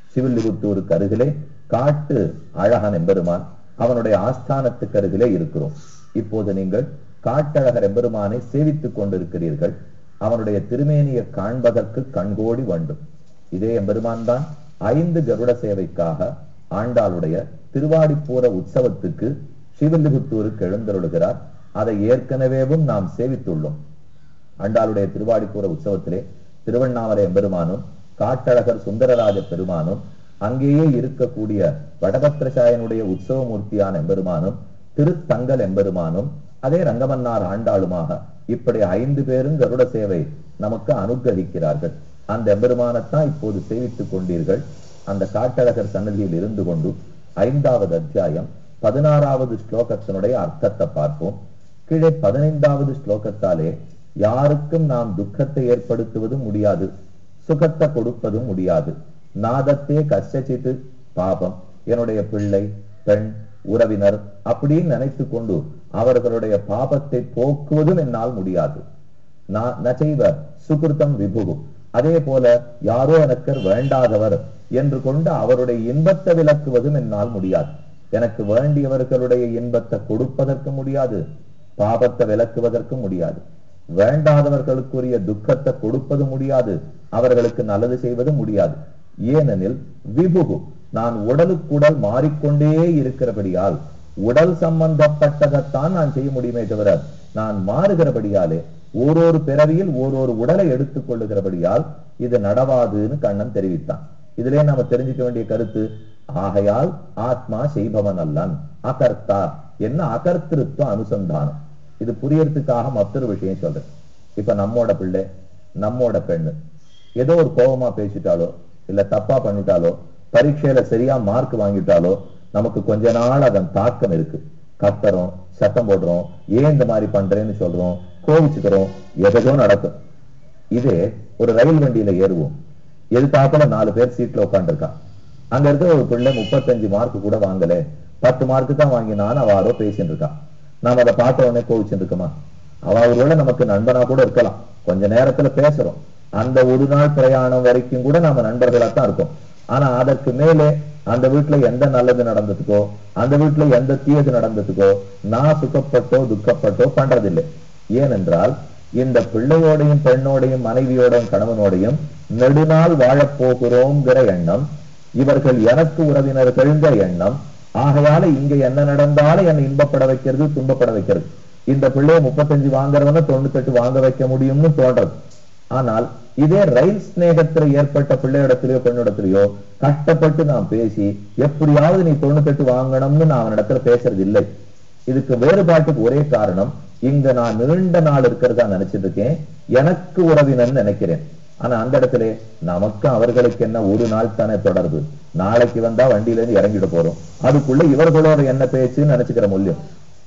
சிவில்லிபுத்தூருக்கு அருகிலே காட்டு அழகன் எம்பெருமான் அவனுடைய ஆஸ்தானத்துக்கு அருகிலே இருக்கிறோம் இப்போது நீங்கள் காட்டழகர் எம்பெருமானை சேவித்துக் கொண்டிருக்கிறீர்கள் அவனுடைய திருமேனியை காண்பதற்கு கண்கோடி வேண்டும் இதே எம்பெருமான் தான் ஐந்து கருட சேவைக்காக ஆண்டாளுடைய திருவாடிப்பூர உற்சவத்துக்கு ஸ்ரீவில்லிபுத்தூருக்கு எழுந்தருளுகிறார் அதை ஏற்கனவேவும் நாம் சேவித்துள்ளோம் ஆண்டாளுடைய திருவாடிப்பூர உற்சவத்திலே திருவண்ணாமலை எம்பெருமானும் காட்டழகர் சுந்தரராஜ பெருமானும் அங்கேயே இருக்கக்கூடிய வடபத்திரசாயனுடைய உற்சவமூர்த்தியான எம்பெருமானும் திருத்தங்கல் எம்பெருமானும் அதே ரங்கமன்னார் ஆண்டாளுமாக இப்படி ஐந்து பேரும் கருட சேவை நமக்கு அனுகிரகிக்கிறார்கள் அந்த எம்பெருமானத்தான் இப்போது சேவித்துக் கொண்டீர்கள் அந்த காட்டழகர் சன்னதியில் இருந்து கொண்டு ஐந்தாவது அத்தியாயம் பதினாறாவது ஸ்லோகத்தினுடைய அர்த்தத்தை பார்ப்போம் கீழே பதினைந்தாவது ஸ்லோகத்தாலே யாருக்கும் நாம் துக்கத்தை ஏற்படுத்துவது முடியாது சுகத்தை கொடுப்பதும் முடியாது நாதத்தே கஷ்டச்சித்து பாபம் என்னுடைய பிள்ளை பெண் உறவினர் அப்படின்னு நினைத்து கொண்டு அவர்களுடைய பாபத்தை போக்குவதும் என்னால் முடியாது நா- நச்சைவ சுகிருத்தம் விபுகு அதே போல யாரோ எனக்கு வேண்டாதவர் என்று கொண்டு அவருடைய இன்பத்தை விலக்குவதும் என்னால் முடியாது எனக்கு வேண்டியவர்களுடைய இன்பத்தை கொடுப்பதற்கு முடியாது பாபத்தை விலக்குவதற்கு முடியாது வேண்டாதவர்களுக்குரிய துக்கத்தை கொடுப்பது முடியாது அவர்களுக்கு நல்லது செய்வது முடியாது ஏனெனில் விபுகு நான் உடலுக்குடல் மாறிக்கொண்டே இருக்கிறபடியால் உடல் சம்பந்தப்பட்டதைத்தான் நான் செய்ய முடியுமே தவிர நான் மாறுகிறபடியாலே ஓரொரு பிறவியில் ஓரொரு உடலை எடுத்துக் கொள்ளுகிறபடியால் இது நடவாதுன்னு கண்ணன் தெரிவித்தான் இதிலே நாம தெரிஞ்சுக்க வேண்டிய கருத்து ஆகையால் ஆத்மா செய்பவன் அல்லன் அகர்த்தா என்ன அகர்த்திருத்துவ அனுசந்தானம் இது புரியறதுக்காக மற்றொரு விஷயம் சொல்றேன் இப்ப நம்மோட பிள்ளை நம்மோட பெண்ணு ஏதோ ஒரு கோபமா பேசிட்டாலோ இல்ல தப்பா பண்ணிட்டாலோ பரீட்சையில சரியா மார்க் வாங்கிட்டாலோ நமக்கு கொஞ்ச நாள் அதன் தாக்கம் இருக்கு கத்துறோம் சத்தம் போடுறோம் ஏன் இந்த மாதிரி பண்றேன்னு சொல்றோம் கோவிச்சுக்கிறோம் எதோ நடக்கும் இதே ஒரு ரயில் வண்டியில ஏறுவோம் எதுக்காப்புல நாலு பேர் சீட்ல உட்காந்துருக்கான் அங்க இருக்கிற ஒரு பிள்ளை முப்பத்தஞ்சு மார்க் கூட வாங்கல பத்து மார்க் தான் வாங்கினான்னு அவ யாரோ பேசிட்டு இருக்கான் நாம அதை பார்த்த உடனே கோவிச்சுட்டு இருக்கோமா அவ ஒருவேளை நமக்கு நண்பனா கூட இருக்கலாம் கொஞ்ச நேரத்துல பேசுறோம் அந்த ஒரு நாள் பிரயாணம் வரைக்கும் கூட நாம நண்பர்களா தான் இருக்கோம் ஆனா அதற்கு மேலே அந்த வீட்டுல எந்த நல்லது நடந்ததுக்கோ அந்த வீட்டுல எந்த தீயது நடந்ததுக்கோ நான் சுகப்பட்டோ துக்கப்பட்டோ பண்றதில்லை ஏனென்றால் இந்த பிள்ளையோடையும் பெண்ணோடையும் மனைவியோடையும் கணவனோடையும் நெடுநாள் வாழப் போகிறோங்கிற எண்ணம் இவர்கள் எனக்கு உறவினர்கள்ங்கிற எண்ணம் ஆகையால இங்க என்ன நடந்தாலும் என்னை இன்பப்பட வைக்கிறது துன்பப்பட வைக்கிறது இந்த பிள்ளைய முப்பத்தஞ்சு வாங்குறவன தொண்ணூத்தெட்டு வாங்க வைக்க முடியும்னு தோன்றது ஆனால் இதே ரயில் சிநேகத்துல ஏற்பட்ட பிள்ளையிடத்திலயோ பெண்ணிடத்திலயோ கஷ்டப்பட்டு நான் பேசி எப்படியாவது நீ தொண்ணூத்தெட்டு வாங்கணும்னு நான் அவனிடத்துல பேசுறது இல்லை இதுக்கு வேறுபாட்டுக்கு ஒரே காரணம் இங்க நான் நீண்ட நாள் இருக்கிறதா நினைச்சிட்டு இருக்கேன் எனக்கு உறவினன் நினைக்கிறேன் ஆனா அந்த இடத்துல நமக்கு அவர்களுக்கு என்ன ஒரு நாள் தானே தொடர்பு நாளைக்கு வந்தா வண்டியில இருந்து இறங்கிட போறோம் அதுக்குள்ள இவர்களோட என்ன பேச்சுன்னு நினைச்சுக்கிற முடியும்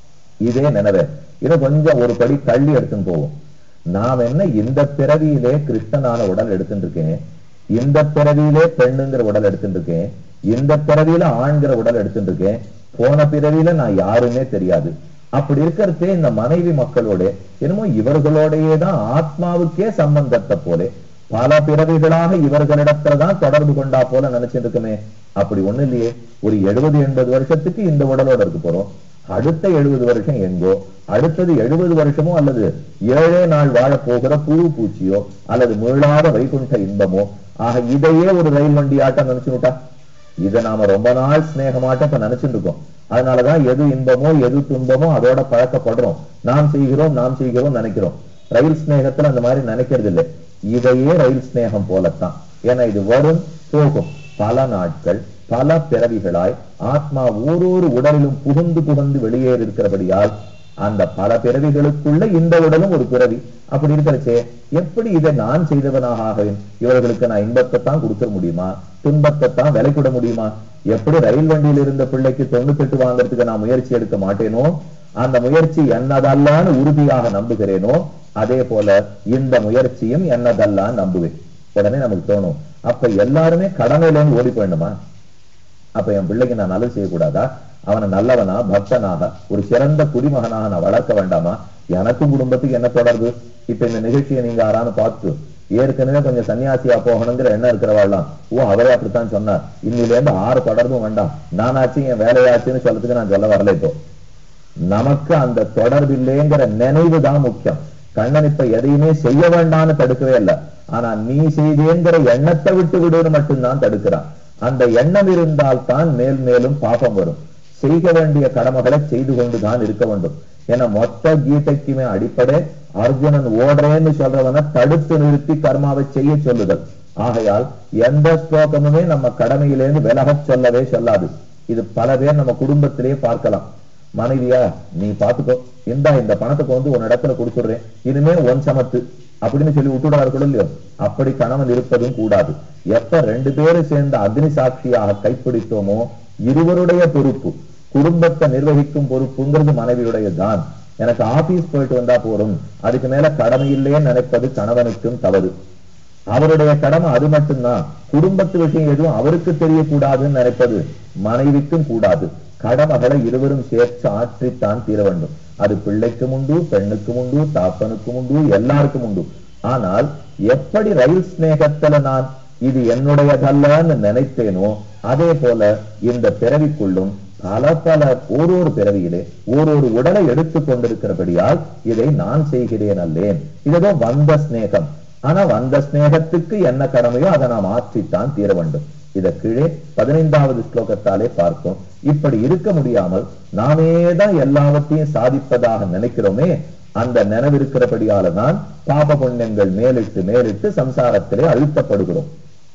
இதே நினைவே இதை கொஞ்சம் ஒரு படி தள்ளி எடுத்துன்னு போவோம் நாம் என்ன இந்த பிறவியிலே கிருஷ்ணனான உடல் எடுத்துட்டு இருக்கேன் இந்த பிறவியிலே பெண்ணுங்கிற உடல் எடுத்துட்டு இருக்கேன் இந்த பிறவியில ஆண்கிற உடல் எடுத்துட்டு இருக்கேன் போன பிறவியில நான் யாருன்னே தெரியாது அப்படி இருக்கிறதே இந்த மனைவி மக்களோட என்னமோ இவர்களோடையே தான் ஆத்மாவுக்கே சம்பந்தத்தை போலே பல பிறவிகளாக இவர்களிடத்துலதான் தொடர்பு கொண்டா போல நினைச்சிட்டு இருக்குமே அப்படி ஒண்ணு இல்லையே ஒரு எழுபது எண்பது வருஷத்துக்கு இந்த உடலோட இருக்க போறோம் அடுத்த எழுபது வருஷம் எங்கோ அடுத்தது எழுபது வருஷமோ அல்லது ஏழே நாள் வாழப் போகிற புழு பூச்சியோ அல்லது மீளாத வைகுண்ட இன்பமோ ஆக இதையே ஒரு ரயில் வண்டி ஆட்டம் நினைச்சுட்டா இதை நாம ரொம்ப நாள் சிநேகமாட்ட இப்ப நினைச்சுட்டு இருக்கோம் அதனாலதான் எது இன்பமோ எது துன்பமோ அதோட பழக்கப்படுறோம் நாம் செய்கிறோம் நாம் செய்கிறோம் நினைக்கிறோம் ரயில் சிநேகத்துல அந்த மாதிரி நினைக்கிறது இல்லை இதையே ரயில் சிநேகம் போலத்தான் ஏன்னா இது வரும் போகும் பல நாட்கள் பல பிறவிகளாய் ஆத்மா ஓரொரு உடலிலும் புகுந்து புகுந்து வெளியேறி இருக்கிறபடியால் அந்த பல பிறவிகளுக்குள்ள இந்த உடலும் ஒரு பிறவி அப்படி இருக்கிறச்சே எப்படி இதை நான் செய்தவனாக ஆவேன் இவர்களுக்கு நான் இன்பத்தை தான் கொடுக்க முடியுமா துன்பத்தை தான் விலை கொட முடியுமா எப்படி ரயில் வண்டியில் இருந்த பிள்ளைக்கு தொண்ணூத்தெட்டு வாங்குறதுக்கு நான் முயற்சி எடுக்க மாட்டேனோ அந்த முயற்சி என்னதல்லான்னு உறுதியாக நம்புகிறேனோ அதே போல இந்த முயற்சியும் என்னதல்லான்னு நம்புவேன் உடனே நமக்கு தோணும் அப்ப எல்லாருமே கடமையிலேருந்து ஓடி போயிடணுமா அப்ப என் பிள்ளைக்கு நான் நல்லது செய்யக்கூடாதா அவனை நல்லவனா பக்தனாக ஒரு சிறந்த குடிமகனாக நான் வளர்க்க வேண்டாமா எனக்கும் குடும்பத்துக்கு என்ன தொடர்பு இப்ப இந்த நிகழ்ச்சியை நீங்க யாரானு பார்த்து ஏற்கனவே கொஞ்சம் சன்னியாசியா போகணுங்கிற எண்ணம் இருக்கிறவாள்லாம் ஓ அவரே அப்படித்தான் சொன்னார் இன்னில இருந்து ஆறு தொடர்பும் வேண்டாம் நானாச்சு என் வேலையாச்சுன்னு சொல்றதுக்கு நான் சொல்ல வரல இப்போ நமக்கு அந்த தொடர்பில்லைங்கிற நினைவு தான் முக்கியம் கண்ணன் இப்ப எதையுமே செய்ய வேண்டாம்னு தடுக்கவே இல்லை ஆனா நீ செய்தேங்கிற எண்ணத்தை விட்டு விடுன்னு மட்டும்தான் தடுக்கிறான் அந்த எண்ணம் இருந்தால் தான் மேல் மேலும் பாபம் வரும் செய்ய வேண்டிய கடமைகளை செய்து கொண்டுதான் இருக்க வேண்டும் என மொத்த கீதைக்குமே அடிப்படை அர்ஜுனன் ஓடுறேன்னு சொல்றவன தடுத்து நிறுத்தி கர்மாவை செய்ய சொல்லுதல் ஆகையால் எந்த ஸ்லோகமுமே நம்ம கடமையிலேருந்து விலகச் சொல்லவே சொல்லாது இது பல பேர் நம்ம குடும்பத்திலேயே பார்க்கலாம் மனைவியா நீ பாத்துக்கோ இந்தா இந்த பணத்துக்கு வந்து உன் இடத்துல கொடுத்துடுறேன் இனிமே ஒன் சமத்து அப்படின்னு சொல்லி விட்டுடாரு இல்லையோ அப்படி கணவன் இருப்பதும் கூடாது எப்ப ரெண்டு பேரும் சேர்ந்த அக்னி சாட்சியாக கைப்பிடித்தோமோ இருவருடைய பொறுப்பு குடும்பத்தை நிர்வகிக்கும் பொறுப்புங்கிறது மனைவியுடைய தான் எனக்கு ஆபீஸ் போயிட்டு வந்தா போறோம் அதுக்கு மேல கடமை இல்லையே நினைப்பது கணவனுக்கும் தவறு அவருடைய கடமை அது மட்டும்தான் குடும்பத்து விஷயம் எதுவும் அவருக்கு தெரியக்கூடாதுன்னு நினைப்பது மனைவிக்கும் கூடாது கடமைகளை இருவரும் சேர்த்து ஆற்றித்தான் தீர வேண்டும் அது பிள்ளைக்கும் உண்டு பெண்ணுக்கும் உண்டு தாப்பனுக்கும் உண்டு எல்லாருக்கும் உண்டு ஆனால் எப்படி ரயில் சிநேகத்துல நான் இது என்னுடையதல்லன்னு நினைத்தேனோ அதே போல இந்த பிறவிக்குள்ளும் பல பல ஓரொரு பிறவியிலே ஓரொரு உடலை எடுத்துக் கொண்டிருக்கிறபடியால் இதை நான் செய்கிறேன் அல்லேன் இதோ வந்த சிநேகம் ஆனா வந்த சிநேகத்துக்கு என்ன கடமையோ அதை நாம் ஆற்றித்தான் தீர வேண்டும் இத கீழே பதினைந்தாவது ஸ்லோகத்தாலே பார்ப்போம் இப்படி இருக்க முடியாமல் நாமே தான் எல்லாவற்றையும் சாதிப்பதாக நினைக்கிறோமே அந்த நினைவிருக்கிறபடியால தான் பாப புண்ணியங்கள் மேலிட்டு மேலிட்டு சம்சாரத்திலே அழுத்தப்படுகிறோம்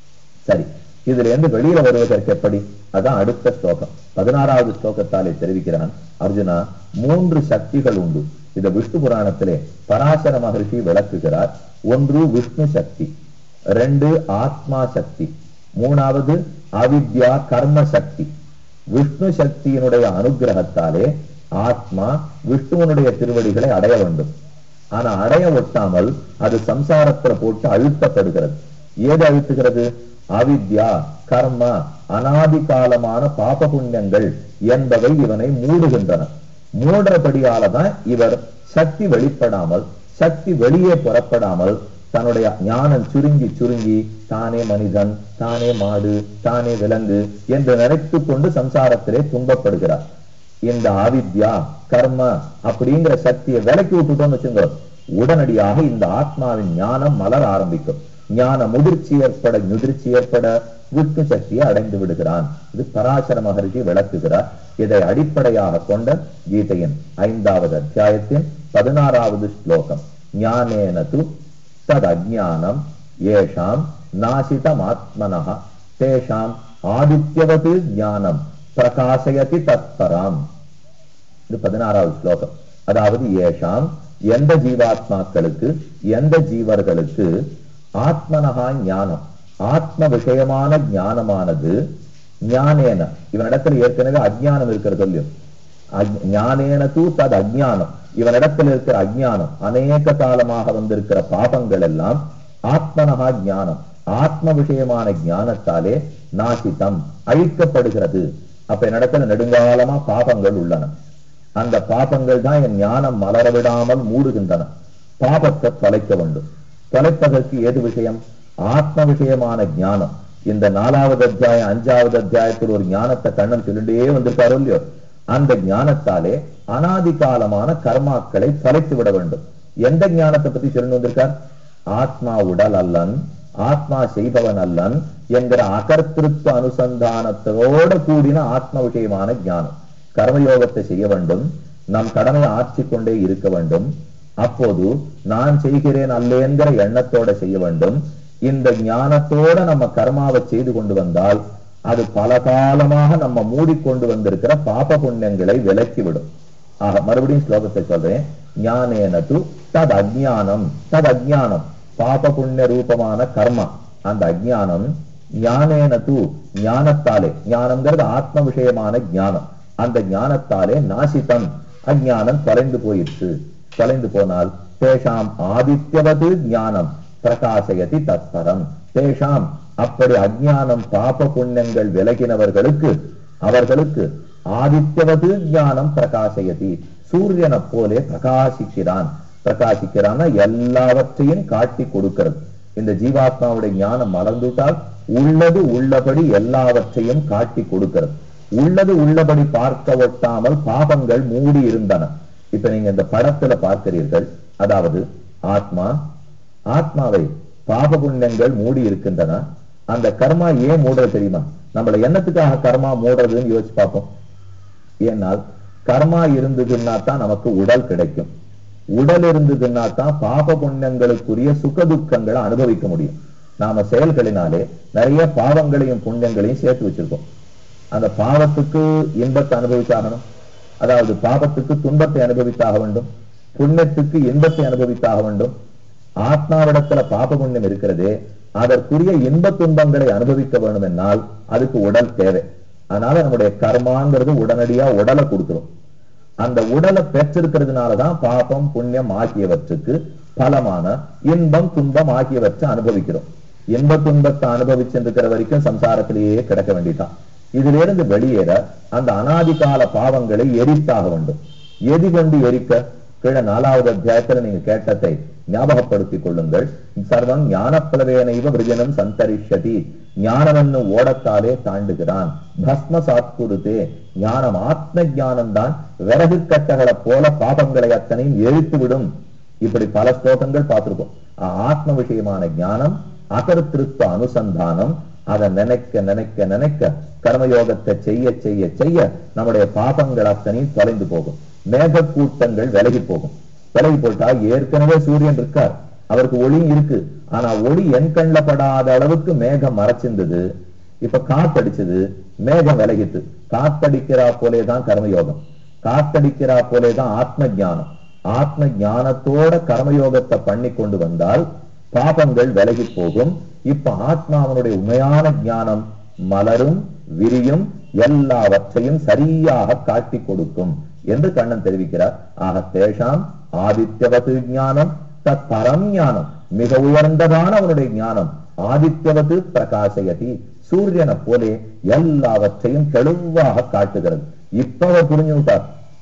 சரி இதுல இருந்து வெளியில வருவதற்கு எப்படி அதான் அடுத்த ஸ்லோகம் பதினாறாவது ஸ்லோகத்தாலே தெரிவிக்கிறான் அர்ஜுனா மூன்று சக்திகள் உண்டு இத விஷ்ணு புராணத்திலே பராசர மகர்ஷி விளக்குகிறார் ஒன்று விஷ்ணு சக்தி ரெண்டு ஆத்மா சக்தி மூணாவது அவித்யா கர்ம சக்தி விஷ்ணு சக்தியினுடைய அனுகிரகத்தாலே ஆத்மா விஷ்ணுவனுடைய திருவடிகளை அடைய வேண்டும் ஆனா அடைய ஒட்டாமல் அது சம்சாரத்துல போட்டு அழுத்தப்படுகிறது ஏது அழுத்துகிறது அவித்யா கர்ம அனாதி காலமான பாப புண்ணியங்கள் என்பவை இவனை மூடுகின்றன மூடுறபடியாலதான் இவர் சக்தி வெளிப்படாமல் சக்தி வெளியே புறப்படாமல் தன்னுடைய ஞானம் சுருங்கி சுருங்கி தானே மனிதன் தானே மாடு தானே விலங்கு என்று நினைத்து கொண்டு சம்சாரத்திலே துன்பப்படுகிறார் இந்த ஆவித்யா கர்ம அப்படிங்கிற சக்தியை விலக்கி விட்டுட்டோம்னு வச்சுங்க உடனடியாக இந்த ஆத்மாவின் ஞானம் மலர ஆரம்பிக்கும் ஞான முதிர்ச்சி ஏற்பட முதிர்ச்சி ஏற்பட விஷ்ணு சக்தியை அடைந்து விடுகிறான் இது பராசர மகர்ஷி விளக்குகிறார் இதை அடிப்படையாக கொண்ட கீதையின் ஐந்தாவது அத்தியாயத்தின் பதினாறாவது ஸ்லோகம் ஞானேன து தத் அஜானம் ஏஷாம் நாசிதம் ஆத்மனஹ தேஷாம் ஆதித்யவது ஞானம் பிரகாசயதி தத்பராம் இது பதினாறாவது ஸ்லோகம் அதாவது ஏஷாம் எந்த ஜீவாத்மாக்களுக்கு எந்த ஜீவர்களுக்கு ஆத்மனகா ஞானம் ஆத்ம விஷயமான ஞானமானது ஞானேன இவனிடத்துல ஏற்கனவே அஜ்ஞானம் இருக்கிறது இல்லையோ அஜ்- ஞானேன தூ தத் அஜ்ஞானம் இவனிடத்தில் இருக்கிற அஜ்ஞானம் அநேக காலமாக வந்திருக்கிற பாபங்கள் எல்லாம் ஆத்மனகா ஞானம் ஆத்ம விஷயமான ஞானத்தாலே நாசித்தம் அழிக்கப்படுகிறது அப்ப என்னிடத்துல நெடுங்காலமா பாபங்கள் உள்ளன அந்த பாபங்கள் தான் என் ஞானம் மலர விடாமல் மூடுகின்றன பாபத்தை தொலைக்க வேண்டும் தொலைப்பதற்கு ஏது விஷயம் ஆத்ம விஷயமான ஞானம் இந்த நாலாவது அத்தியாயம் அஞ்சாவது அத்தியாயத்தில் ஒரு ஞானத்தை கண்ணன் சொல்லிட்டே வந்திருக்காரோ இல்லையோ அந்த ஞானத்தாலே அனாதி காலமான கர்மாக்களை தொலைத்து விட வேண்டும் எந்த ஞானத்தை பத்தி சொல்லி வந்திருக்கார் ஆத்மா உடல் அல்லன் ஆத்மா செய்பவன் அல்லன் என்கிற அகர்த்திருத்த அனுசந்தானத்தோட கூடின ஆத்ம விஷயமான ஞானம் கர்மயோகத்தை செய்ய வேண்டும் நம் கடமையை ஆற்றிக் கொண்டே இருக்க வேண்டும் அப்போது நான் செய்கிறேன் அல்லேங்கிற எண்ணத்தோட செய்ய வேண்டும் இந்த ஞானத்தோட நம்ம கர்மாவை செய்து கொண்டு வந்தால் அது பல காலமாக நம்ம மூடிக்கொண்டு வந்திருக்கிற பாப புண்ணியங்களை விலக்கிவிடும் ஆக மறுபடியும் ஸ்லோகத்தை சொல்றேன் ஞானேன து தத் அஜ்ஞானம் தத் அஜ்ஞானம் பாப புண்ணிய ரூபமான கர்மா அந்த அஜ்ஞானம் ஞானேன து ஞானத்தாலே ஞானம்ங்கிறது ஆத்ம விஷயமான ஞானம் அந்த ஞானத்தாலே நாசித்தம் அஜ்ஞானம் தொலைந்து போயிற்று தொலைந்து போனால் தேஷாம் ஆதித்யவது ஞானம் பிரகாசயதி தத்பரம் தேஷாம் அப்படி அஜ்ஞானம் பாப புண்ணியங்கள் விலகினவர்களுக்கு அவர்களுக்கு ஆதித்யவது ஞானம் பிரகாசயதி சூரியனை போலே பிரகாசிக்கிறான் பிரகாசிக்கிறான்னா எல்லாவற்றையும் காட்டி கொடுக்கிறது இந்த ஜீவாத்மாவுடைய ஞானம் மலர்ந்துட்டால் உள்ளது உள்ளபடி எல்லாவற்றையும் காட்டி கொடுக்கிறது உள்ளது உள்ளபடி பார்க்க ஒட்டாமல் பாபங்கள் மூடி இருந்தன இப்ப நீங்க இந்த படத்துல பார்க்கிறீர்கள் அதாவது ஆத்மா ஆத்மாவை பாப புண்ணியங்கள் மூடி இருக்கின்றன அந்த கர்மா ஏன் மூடுறது தெரியுமா நம்மள என்னத்துக்காக கர்மா மூடுறதுன்னு யோசிச்சு பார்ப்போம் ஏனால் கர்மா இருந்ததுன்னா தான் நமக்கு உடல் கிடைக்கும் உடல் இருந்ததுன்னா தான் பாப புண்ணியங்களுக்குரிய சுக துக்கங்களை அனுபவிக்க முடியும் நாம செயல்களினாலே நிறைய பாவங்களையும் புண்ணியங்களையும் சேர்த்து வச்சிருக்கோம் அந்த பாவத்துக்கு இன்பத்தை அனுபவிச்சாகணும் அதாவது பாவத்துக்கு துன்பத்தை அனுபவித்தாக வேண்டும் புண்ணியத்துக்கு இன்பத்தை அனுபவித்தாக வேண்டும் ஆத்மாவிடத்துல பாப புண்ணியம் இருக்கிறதே அதற்குரிய இன்ப துன்பங்களை அனுபவிக்க வேண்டும் என்னால் அதுக்கு உடல் தேவை அதனால நம்முடைய கர்மாங்கிறது உடனடியா உடலை கொடுத்துரும் அந்த உடலை பெற்றிருக்கிறதுனாலதான் பாபம் புண்ணியம் ஆகியவற்றுக்கு பலமான இன்பம் துன்பம் ஆகியவற்றை அனுபவிக்கிறோம் இன்ப துன்பத்தை அனுபவிச்சிருக்கிற வரைக்கும் சம்சாரத்திலேயே கிடக்க வேண்டியதான் இதுல இருந்து வெளியேற அந்த அனாதிகால பாவங்களை எரித்தாக வேண்டும் எதி கொண்டு எரிக்க கீழே நாலாவது அத்தியாயத்துல நீங்க கேட்டதை ஞாபகப்படுத்திக் கொள்ளுங்கள் சர்வம் ஞானப்பிளவேனைவ விருஜனம் சந்தரிஷதி ஞானமென்னு ஓடத்தாலே தாண்டுகிறான் பஸ்ம சாத்குருதே ஞானம் ஆத்ம ஞானம் தான் விறகு கட்டகளை போல பாபங்களை அத்தனையும் எரித்து விடும் இப்படி பல ஸ்லோகங்கள் பார்த்திருக்கோம் ஆத்ம விஷயமான ஞானம் அகர்த்திருத்த அனுசந்தானம் அதை நினைக்க நினைக்க நினைக்க கர்மயோகத்தை செய்ய செய்ய செய்ய நம்முடைய பாபங்கள் அத்தனையும் தொலைந்து போகும் மேக கூட்டங்கள் விலகி போகும் விலகி போட்டா ஏற்கனவே சூரியன் இருக்கார் அவருக்கு ஒளி இருக்கு ஆனா ஒளி என் கண்ல படாத அளவுக்கு மேகம் மறைச்சிருந்தது இப்ப காத்தடிச்சது மேகம் விலகித்து காத்தடிக்கிறா போலேதான் கர்மயோகம் காத்தடிக்கிறா போலேதான் ஆத்ம ஞானம் ஆத்ம ஞானத்தோட கர்மயோகத்தை பண்ணி கொண்டு வந்தால் பாபங்கள் விலகி போகும் இப்ப ஆத்மாவனுடைய உண்மையான ஞானம் மலரும் விரியும் எல்லாவற்றையும் சரியாக காட்டி கொடுக்கும் என்று கண்ணன் தெரிவிக்கிறார் ஆக தேஷாம் ஆதித்யவது ஞானம் தத் பரம் ஞானம் மிக உயர்ந்ததான அவனுடைய ஞானம் ஆதித்யவது பிரகாசயதி சூரியனை போலே எல்லாவற்றையும் தெளிவாக காட்டுகிறது இப்ப அவர் புரிஞ்சு விட்டார்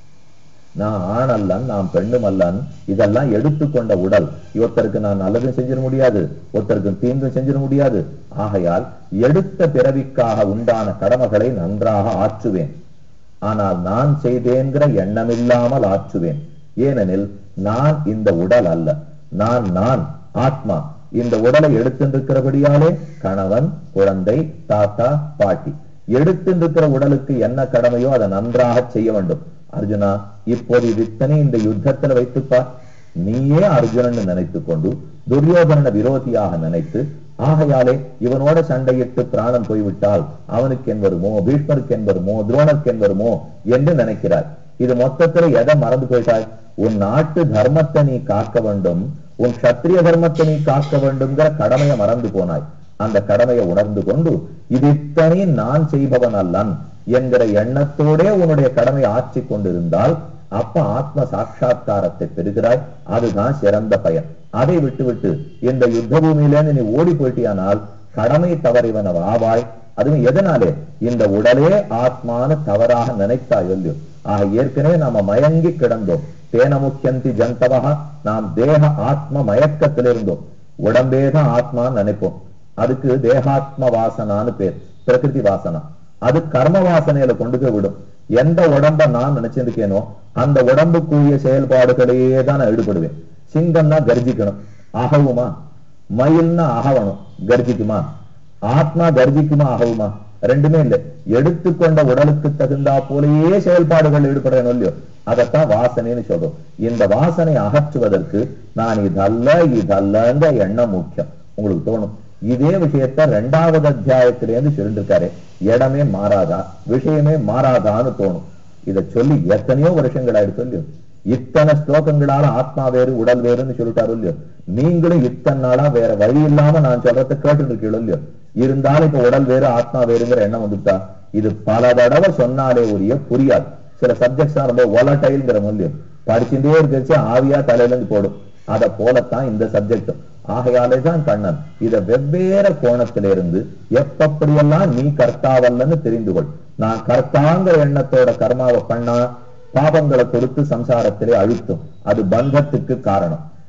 நான் ஆண் அல்லன் நான் பெண்ணும் அல்லன் இதெல்லாம் எடுத்துக்கொண்ட உடல் ஒருத்தருக்கு நான் நல்லதும் செஞ்சிட முடியாது ஒருத்தருக்கு தீங்கும் செஞ்சிட முடியாது ஆகையால் எடுத்த பிறவிக்காக உண்டான கடமைகளை நன்றாக ஆற்றுவேன் ஆனால் நான் செய்தேங்கிற எண்ணமில்லாமல் ஆற்றுவேன் ஏனெனில் நான் இந்த உடல் அல்ல நான் நான் ஆத்மா இந்த உடலை எடுத்திருக்கிறபடியாலே கணவன் குழந்தை தாத்தா பாட்டி எடுத்திருக்கிற உடலுக்கு என்ன கடமையோ அதை நன்றாக செய்ய வேண்டும் அர்ஜுனா இப்போது இது இத்தனை இந்த யுத்தத்துல வைத்துப்பார் நீயே அர்ஜுனன் நினைத்துக் கொண்டு துரியோதன விரோதியாக நினைத்து ஆகையாலே இவனோட சண்டையிட்டு பிராணம் போய்விட்டால் அவனுக்கு என் வருமோ பீஷ்மருக்கு என் வருமோ துரோணருக்கு என் வருமோ என்று நினைக்கிறார் இது மொத்தத்துல எதை மறந்து போயிட்டாய் உன் நாட்டு தர்மத்தை நீ காக்க வேண்டும் உன் சத்திரிய தர்மத்தை நீ காக்க வேண்டும்ங்கிற கடமையை மறந்து போனாய் அந்த கடமையை உணர்ந்து கொண்டு இது இத்தனை நான் செய்பவன் அல்லன் என்கிற எண்ணத்தோடே உன்னுடைய கடமை ஆட்சி கொண்டிருந்தால் அப்ப ஆத்ம சாட்சா்காரத்தை பெறுகிறாய் அதுதான் சிறந்த பயன் அதை விட்டுவிட்டு இந்த யுத்த பூமியிலேருந்து நீ ஓடி போயிட்டியானால் கடமை தவறிவன ஆவாய் அதுவும் எதனாலே இந்த உடலே ஆத்மானு தவறாக நினைத்தாய் இல்லையோ ஆக ஏற்கனவே நாம மயங்கி கிடந்தோம் தேன முக்கியந்தி ஜந்தவா நாம் தேக ஆத்ம மயக்கத்தில் இருந்தோம் உடம்பேதான் ஆத்மான்னு நினைப்போம் அதுக்கு தேகாத்ம வாசனான்னு பேர் பிரகிருதி வாசனா அது கர்ம வாசனையில கொண்டு போய் விடும் எந்த உடம்ப நான் நினைச்சிருக்கேனோ அந்த உடம்புக்குரிய செயல்பாடுகளையே தான் நான் ஈடுபடுவேன் சிங்கம்னா கர்ஜிக்கணும் அகவுமா மயில்னா அகவணும் கர்ஜிக்குமா ஆத்மா கர்ஜிக்குமா அகவுமா ரெண்டுமே இல்லை எடுத்துக்கொண்ட உடலுக்கு தகுந்தா போலேயே செயல்பாடுகள் ஈடுபடுறேன் இல்லையோ அதைத்தான் வாசனைன்னு சொல்றோம் இந்த வாசனை அகற்றுவதற்கு நான் இதல்ல இதல்லங்க எண்ணம் முக்கியம் உங்களுக்கு தோணும் இதே விஷயத்த ரெண்டாவது அத்தியாயத்திலேருந்து சொல்லிருக்காரு இடமே மாறாதா விஷயமே மாறாதான்னு தோணும் இத சொல்லி எத்தனையோ வருஷங்கள் ஆயிடுச்சு இல்லையோ இத்தனை ஸ்லோகங்களால ஆத்மா வேறு உடல் வேறுன்னு சொல்லிட்டாரு இல்லையோ நீங்களும் இத்தனை நாளா வேற வழி இல்லாம நான் சொல்றத கேட்டு இருக்கீங்களோ இல்லையோ இருந்தாலும் இப்ப உடல் வேறு ஆத்மா வேறுங்கிற எண்ணம் வந்துட்டா இது பல தடவை சொன்னாலே உரிய புரியாது சில சப்ஜெக்ட்ஸ் ரொம்ப ஒலட்டைல்ங்கிற மூலியம் படிச்சுட்டே இருக்கிறச்சு ஆவியா தலையில இருந்து போடும் அத போலத்தான் இந்த சப்ஜெக்ட் ஆகையாலே தான் கண்ணன் இத வெவ்வேறு கோணத்திலிருந்து எப்படியெல்லாம் நீ கர்த்தாவல்லன்னு தெரிந்து கொள் நான் கர்த்தாங்கிற எண்ணத்தோட கர்மாவை பண்ணா பாபங்களை கொடுத்து சம்சாரத்திலே அழுத்தும் அது பந்தத்துக்கு காரணம்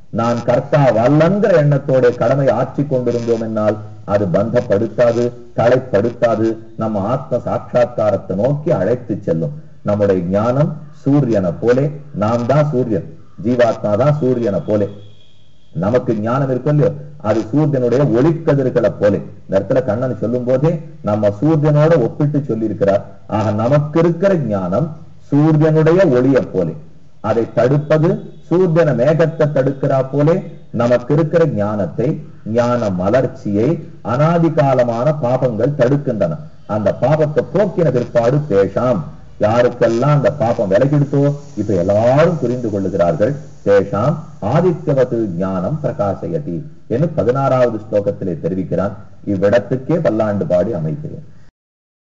நான் கர்த்தா வல்லங்கிற எண்ணத்தோட கடமை ஆற்றி கொண்டிருந்தோம் என்னால் அது பந்தப்படுத்தாது தலைப்படுத்தாது நம்ம ஆத்ம சாட்சா்காரத்தை நோக்கி அழைத்து செல்லும் நம்முடைய ஞானம் சூரியனை போலே நாம் தான் சூரியன் ஜீவாத்மா தான் சூரியனை போலே நமக்கு ஞானம் இருக்கும் இல்லையோ அது சூரியனுடைய ஒளிக்கதிர்களை போலே இந்த இடத்துல கண்ணன் சொல்லும் போதே நம்ம சூரியனோட ஒப்பிட்டு சொல்லி இருக்கிறார் ஆக நமக்கு இருக்கிற ஞானம் சூரியனுடைய ஒளியை போலே அதை தடுப்பது சூரியன மேகத்தை தடுக்கிறா போலே நமக்கு இருக்கிற ஞானத்தை ஞான மலர்ச்சியை அனாதி காலமான பாபங்கள் தடுக்கின்றன அந்த பாபத்தை போக்கின பிற்பாடு பேஷாம் யாருக்கெல்லாம் அந்த பாபம் விலகிடுத்தோ இப்ப எல்லாரும் புரிந்து கொள்ளுகிறார்கள் தேஷாம் ஆதித்யவது ஞானம் பிரகாசயதி என்று பதினாறாவது ஸ்லோகத்திலே தெரிவிக்கிறான் இவ்விடத்துக்கே பல்லாண்டு பாடி அமைக்கிறேன்